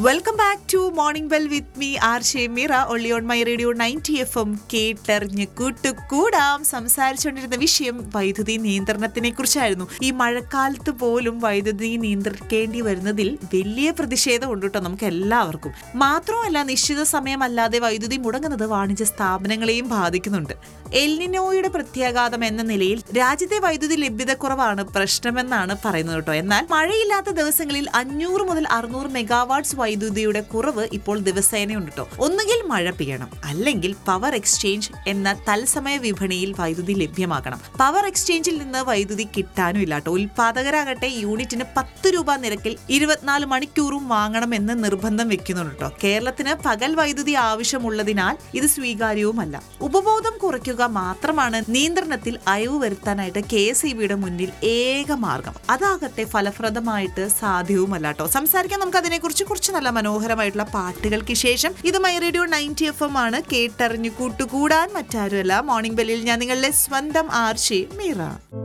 welcome back to morning well with me R Shemeera ഒള്ളി on my radio ninety F M കേട്ടറിഞ്ഞ് കൂട്ടുകൂടാം സംസാരിച്ചുകൊണ്ടിരുന്ന വിഷയം വൈദ്യുതി നിയന്ത്രണത്തിനെ കുറിച്ചായിരുന്നു ഈ മഴക്കാലത്ത് പോലും വൈദ്യുതി നിയന്ത്രിക്കേണ്ടി വരുന്നതിൽ വലിയ പ്രതിഷേധമുണ്ട് കേട്ടോ നമുക്ക് എല്ലാവർക്കും മാത്രമല്ല നിശ്ചിത സമയമല്ലാതെ വൈദ്യുതി മുടങ്ങുന്നത് വാണിജ്യ സ്ഥാപനങ്ങളെയും ബാധിക്കുന്നുണ്ട് എൽനിനോയുടെ പ്രത്യാഘാതം എന്ന നിലയിൽ രാജ്യത്തെ വൈദ്യുതി ലഭ്യത കുറവാണ് പ്രശ്നമെന്നാണ് പറയുന്നത് കേട്ടോ എന്നാൽ മഴയില്ലാത്ത ദിവസങ്ങളിൽ അഞ്ഞൂറ് മുതൽ അറുന്നൂറ് മെഗാവാട്ട്സ് വൈദ്യുതിയുടെ കുറവ് ഇപ്പോൾ ദിവസേനയുണ്ട് കേട്ടോ ഒന്നുകിൽ മഴ പെയ്യണം അല്ലെങ്കിൽ പവർ എക്സ്ചേഞ്ച് എന്ന തത്സമയ വിപണിയിൽ വൈദ്യുതി ലഭ്യമാക്കണം പവർ എക്സ്ചേഞ്ചിൽ നിന്ന് വൈദ്യുതി കിട്ടാനും ഇല്ല കേട്ടോ ഉൽപാദകരാകട്ടെ യൂണിറ്റിന് പത്ത് രൂപ നിരക്കിൽ ഇരുപത്തിനാല് മണിക്കൂറും വാങ്ങണമെന്ന് നിർബന്ധം വെക്കുന്നുണ്ട് കേട്ടോ കേരളത്തിന് പകൽ വൈദ്യുതി ആവശ്യമുള്ളതിനാൽ ഇത് സ്വീകാര്യവുമല്ല ഉപബോധം കുറയ്ക്കുക മാത്രമാണ് നിയന്ത്രണത്തിൽ അയവ് വരുത്താനായിട്ട് കെ എസ് ഇ ബിയുടെ മുന്നിൽ ഏക മാർഗം അതാകട്ടെ ഫലപ്രദമായിട്ട് സാധ്യവുമല്ല കേട്ടോ സംസാരിക്കാൻ നമുക്ക് അതിനെക്കുറിച്ച് കുറച്ച് നല്ല മനോഹരമായിട്ടുള്ള പാട്ടുകൾക്ക് ശേഷം ഇത് my radio ninety F M ആണ് കേട്ടറിഞ്ഞു കൂട്ടുകൂടാൻ മറ്റാരുമല്ല മോർണിംഗ് ബെല്ലിൽ ഞാൻ നിങ്ങളുടെ സ്വന്തം ആർഷി മീറ